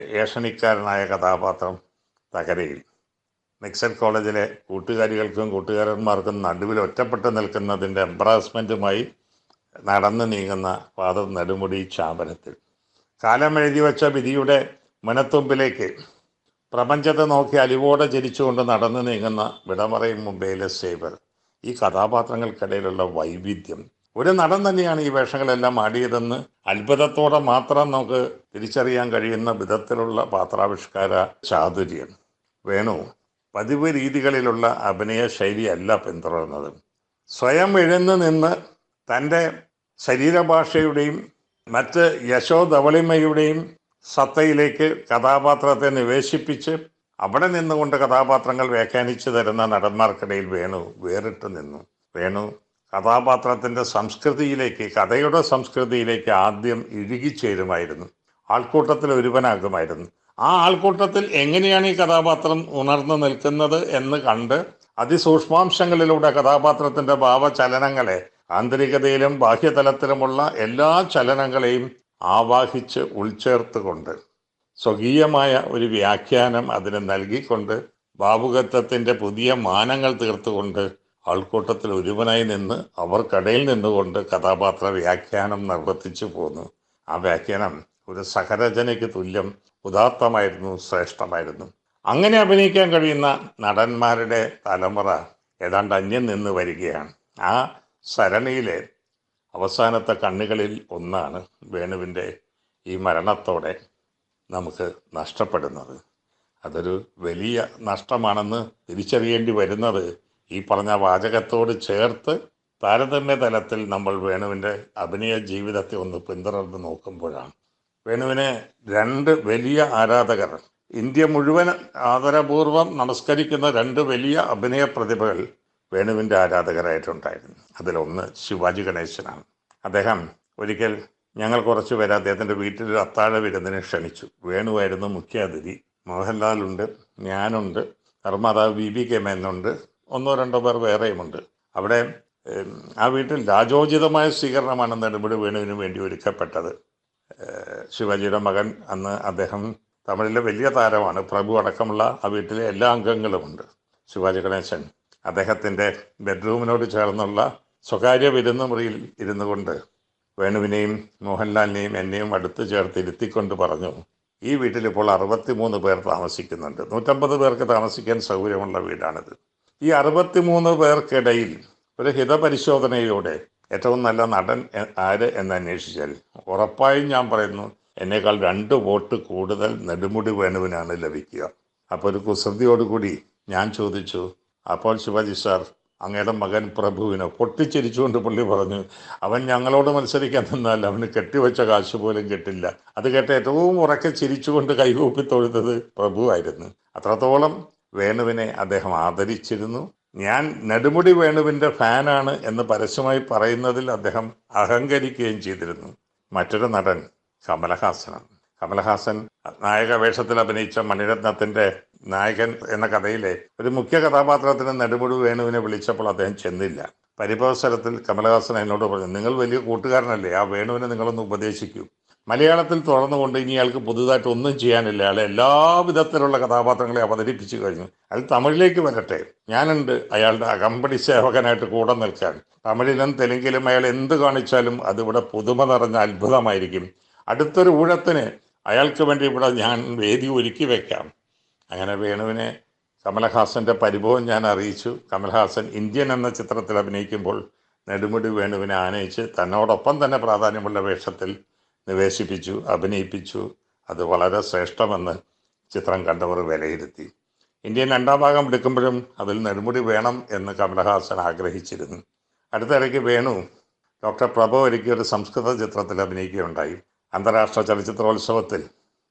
ഏഷണിക്കാരനായ കഥാപാത്രം തകരയിൽ നിക്സൺ കോളേജിലെ കൂട്ടുകാരികൾക്കും കൂട്ടുകാരന്മാർക്കും നടുവിൽ ഒറ്റപ്പെട്ട് നിൽക്കുന്നതിൻ്റെ എംബ്രാസ്മെൻറ്റുമായി നടന്നു നീങ്ങുന്ന ഫാദർ നെടുമുടി ചാമ്പനത്തിൽ കാലം എഴുതി വച്ച വിധിയുടെ മുനത്തുമ്പിലേക്ക് പ്രപഞ്ചത്തെ നോക്കി അലിവോടെ ജനിച്ചുകൊണ്ട് നടന്നു നീങ്ങുന്ന വിടമറയും മുംബൈയിലെ സേവർ ഈ കഥാപാത്രങ്ങൾക്കിടയിലുള്ള വൈവിധ്യം ഒരു നടൻ തന്നെയാണ് ഈ വേഷങ്ങളെല്ലാം ആടിയതെന്ന് അത്ഭുതത്തോടെ മാത്രം നമുക്ക് തിരിച്ചറിയാൻ കഴിയുന്ന വിധത്തിലുള്ള പാത്രാവിഷ്കാര ചാതുര്യം വേണു പതിവ് രീതികളിലുള്ള അഭിനയ ശൈലിയല്ല പിന്തുടർന്നത് സ്വയം എഴുന്നു നിന്ന് തൻ്റെ ശരീരഭാഷയുടെയും മറ്റ് യശോധവളിമയുടെയും സത്തയിലേക്ക് കഥാപാത്രത്തെ നിവേശിപ്പിച്ച് അവിടെ നിന്നുകൊണ്ട് കഥാപാത്രങ്ങൾ വ്യാഖ്യാനിച്ചു തരുന്ന നടന്മാർക്കിടയിൽ വേണു വേറിട്ട് നിന്നു വേണു കഥാപാത്രത്തിൻ്റെ സംസ്കൃതിയിലേക്ക് കഥയുടെ സംസ്കൃതിയിലേക്ക് ആദ്യം ഇഴുകിച്ചേരുമായിരുന്നു ആൾക്കൂട്ടത്തിൽ ഒരുവനാകുമായിരുന്നു ആ ആൾക്കൂട്ടത്തിൽ എങ്ങനെയാണ് ഈ കഥാപാത്രം ഉണർന്നു നിൽക്കുന്നത് എന്ന് കണ്ട് അതിസൂക്ഷ്മാംശങ്ങളിലൂടെ കഥാപാത്രത്തിൻ്റെ ഭാവചലനങ്ങളെ ആന്തരികതയിലും ബാഹ്യതലത്തിലുമുള്ള എല്ലാ ചലനങ്ങളെയും ആവാഹിച്ച് ഉൾച്ചേർത്തുകൊണ്ട് സ്വകീയമായ ഒരു വ്യാഖ്യാനം അതിന് നൽകിക്കൊണ്ട് ഭാവുകത്വത്തിൻ്റെ പുതിയ മാനങ്ങൾ തീർത്തുകൊണ്ട് ആൾക്കൂട്ടത്തിൽ ഒരുവനായി നിന്ന് അവർക്കിടയിൽ നിന്നുകൊണ്ട് കഥാപാത്ര വ്യാഖ്യാനം നിർവർത്തിച്ചു പോന്നു ആ വ്യാഖ്യാനം ഒരു സഹരചനയ്ക്ക് തുല്യം ഉദാത്തമായിരുന്നു ശ്രേഷ്ഠമായിരുന്നു അങ്ങനെ അഭിനയിക്കാൻ കഴിയുന്ന നടന്മാരുടെ തലമുറ ഏതാണ്ട് അന്യം നിന്ന് വരികയാണ് ആ സരണിയിലെ അവസാനത്തെ കണ്ണുകളിൽ ഒന്നാണ് വേണുവിൻ്റെ ഈ മരണത്തോടെ നമുക്ക് നഷ്ടപ്പെടുന്നത് അതൊരു വലിയ നഷ്ടമാണെന്ന് തിരിച്ചറിയേണ്ടി വരുന്നത് ഈ പറഞ്ഞ വാചകത്തോട് ചേർത്ത് താരതമ്യ തലത്തിൽ നമ്മൾ വേണുവിൻ്റെ അഭിനയ ജീവിതത്തെ ഒന്ന് പിന്തുടർന്ന് നോക്കുമ്പോഴാണ് വേണുവിന് രണ്ട് വലിയ ആരാധകർ ഇന്ത്യ മുഴുവൻ ആദരപൂർവ്വം നമസ്കരിക്കുന്ന രണ്ട് വലിയ അഭിനയ പ്രതിഭകൾ വേണുവിൻ്റെ ആരാധകരായിട്ടുണ്ടായിരുന്നു അതിലൊന്ന് ശിവാജി ഗണേശനാണ് അദ്ദേഹം ഒരിക്കൽ ഞങ്ങൾ കുറച്ച് പേര് അദ്ദേഹത്തിൻ്റെ വീട്ടിൽ ഒരു അത്താഴ വിരുന്നിന് ക്ഷണിച്ചു വേണുവായിരുന്നു മുഖ്യ അതിഥി മോഹൻലാലുണ്ട് ഞാനുണ്ട് നിർമ്മാതാവ് ബി ബി കെ മേനുണ്ട് ഒന്നോ രണ്ടോ പേർ വേറെയുമുണ്ട് അവിടെ ഏം, ആ വീട്ടിൽ രാജോചിതമായ സ്വീകരണമാണ് നെടുമുടി വേണുവിന് വേണ്ടി ഒരുക്കപ്പെട്ടത് ഏഹ്, ശിവാജിയുടെ മകൻ അന്ന് അദ്ദേഹം തമിഴിലെ വലിയ താരമാണ് പ്രഭു അടക്കമുള്ള ആ വീട്ടിലെ എല്ലാ അംഗങ്ങളുമുണ്ട് ശിവാജി ഗണേശൻ അദ്ദേഹത്തിൻ്റെ ബെഡ്റൂമിനോട് ചേർന്നുള്ള സ്വകാര്യ വിരുന്ന് മുറിയിൽ ഇരുന്നു കൊണ്ട് വേണുവിനെയും മോഹൻലാലിനെയും എന്നെയും അടുത്ത് ചേർത്ത് ഇരുത്തിക്കൊണ്ട് പറഞ്ഞു ഈ വീട്ടിൽ ഇപ്പോൾ അറുപത്തിമൂന്ന് പേർ താമസിക്കുന്നുണ്ട് നൂറ്റമ്പത് പേർക്ക് താമസിക്കാൻ സൗകര്യമുള്ള വീടാണിത് ഈ അറുപത്തിമൂന്ന് പേർക്കിടയിൽ ഒരു ഹിതപരിശോധനയിലൂടെ ഏറ്റവും നല്ല നടൻ എ- ആര് എന്ന് അന്വേഷിച്ചാൽ ഉറപ്പായും ഞാൻ പറയുന്നു എന്നേക്കാൾ രണ്ട് വോട്ട് കൂടുതൽ നെടുമുടി വേണുവിനാണ് ലഭിക്കുക അപ്പോൾ ഒരു കുസൃതിയോടുകൂടി ഞാൻ ചോദിച്ചു അപ്പോൾ ശിവാജി സാർ അങ്ങയുടെ മകൻ പ്രഭുവിനോ പൊട്ടിച്ചിരിച്ചുകൊണ്ട് പുള്ളി പറഞ്ഞു അവൻ ഞങ്ങളോട് മത്സരിക്കാൻ നിന്നാൽ അവന് കെട്ടിവെച്ച കാശ് പോലും കിട്ടില്ല അത് കേട്ട് ഏറ്റവും ഉറക്കെ ചിരിച്ചുകൊണ്ട് കൈകൂപ്പി തൊഴുതത് പ്രഭു ആയിരുന്നു അത്രത്തോളം വേണുവിനെ അദ്ദേഹം ആദരിച്ചിരുന്നു ഞാൻ നെടുമുടി വേണുവിൻ്റെ ഫാനാണ് എന്ന് പരസ്യമായി പറയുന്നതിൽ അദ്ദേഹം അഹങ്കരിക്കുകയും ചെയ്തിരുന്നു മറ്റൊരു നടൻ കമലഹാസനാണ് കമലഹാസൻ നായക വേഷത്തിൽ അഭിനയിച്ച മണിരത്നത്തിന്റെ നായകൻ എന്ന കഥയിലെ ഒരു മുഖ്യ കഥാപാത്രത്തിന് നെടുമുടി വേണുവിനെ വിളിച്ചപ്പോൾ അദ്ദേഹം ചെന്നില്ല പരിഭവസരത്തിൽ കമലഹാസൻ എന്നോട് പറഞ്ഞു നിങ്ങൾ വലിയ കൂട്ടുകാരനല്ലേ ആ വേണുവിനെ നിങ്ങളൊന്ന് ഉപദേശിക്കൂ മലയാളത്തിൽ തുറന്നുകൊണ്ട് ഇനി അയാൾക്ക് പുതുതായിട്ട് ഒന്നും ചെയ്യാനില്ല അയാൾ എല്ലാ വിധത്തിലുള്ള കഥാപാത്രങ്ങളെ അവതരിപ്പിച്ചു കഴിഞ്ഞു അയാൾ തമിഴിലേക്ക് വരട്ടെ ഞാനുണ്ട് അയാളുടെ അകമ്പടി സേവകനായിട്ട് കൂടെ നിൽക്കാൻ തമിഴിലും തെലുങ്കിലും അയാൾ എന്ത് കാണിച്ചാലും അതിവിടെ പുതുമ നിറഞ്ഞ അത്ഭുതമായിരിക്കും അടുത്തൊരു ഊഴത്തിന് അയാൾക്ക് വേണ്ടി ഇവിടെ ഞാൻ വേദി ഒരുക്കി വെക്കാം അങ്ങനെ വേണുവിനെ കമലഹാസന്റെ പരിഭവം ഞാൻ അറിയിച്ചു കമൽഹാസൻ ഇന്ത്യൻ എന്ന ചിത്രത്തിൽ അഭിനയിക്കുമ്പോൾ നെടുമുടി വേണുവിനെ ആനയിച്ച് തന്നോടൊപ്പം തന്നെ പ്രാധാന്യമുള്ള വേഷത്തിൽ നിവേശിപ്പിച്ചു അഭിനയിപ്പിച്ചു അത് വളരെ ശ്രേഷ്ഠമെന്ന് ചിത്രം കണ്ടവർ വിലയിരുത്തി ഇന്ത്യൻ രണ്ടാം ഭാഗം എടുക്കുമ്പോഴും അതിൽ നെടുമുടി വേണം എന്ന് കമലഹാസൻ ആഗ്രഹിച്ചിരുന്നു അടുത്തിടയ്ക്ക് വേണു ഡോക്ടർ പ്രഭു ഒരുക്കിയ ഒരു സംസ്കൃത ചിത്രത്തിൽ അഭിനയിക്കുകയുണ്ടായി അന്താരാഷ്ട്ര ചലച്ചിത്രോത്സവത്തിൽ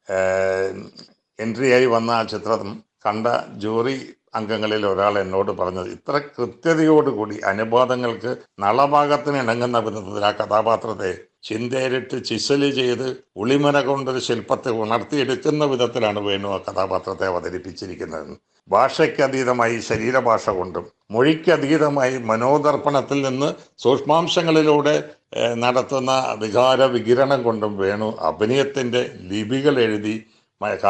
എൻട്രിയായി വന്ന ആ ചിത്രം കണ്ട ജൂറി അംഗങ്ങളിൽ ഒരാൾ എന്നോട് പറഞ്ഞത് ഇത്ര കൃത്യതയോടുകൂടി അനുവാദങ്ങൾക്ക് നളഭാഗത്തിന് ഇണങ്ങുന്ന വിധത്തിൽ ആ കഥാപാത്രത്തെ ചിന്തേരിട്ട് ചിസല് ചെയ്ത് ഉളിമന കൊണ്ടൊരു ശില്പത്തെ ഉണർത്തിയെടുക്കുന്ന വിധത്തിലാണ് വേണു ആ കഥാപാത്രത്തെ അവതരിപ്പിച്ചിരിക്കുന്നത് ഭാഷയ്ക്കതീതമായി ശരീരഭാഷ കൊണ്ടും മൊഴിക്കതീതമായി മനോദർപ്പണത്തിൽ നിന്ന് സൂക്ഷ്മാംശങ്ങളിലൂടെ ഏഹ്, നടത്തുന്ന വികാര വികിരണം കൊണ്ടും വേണു അഭിനയത്തിൻ്റെ ലിപികൾ എഴുതി മ-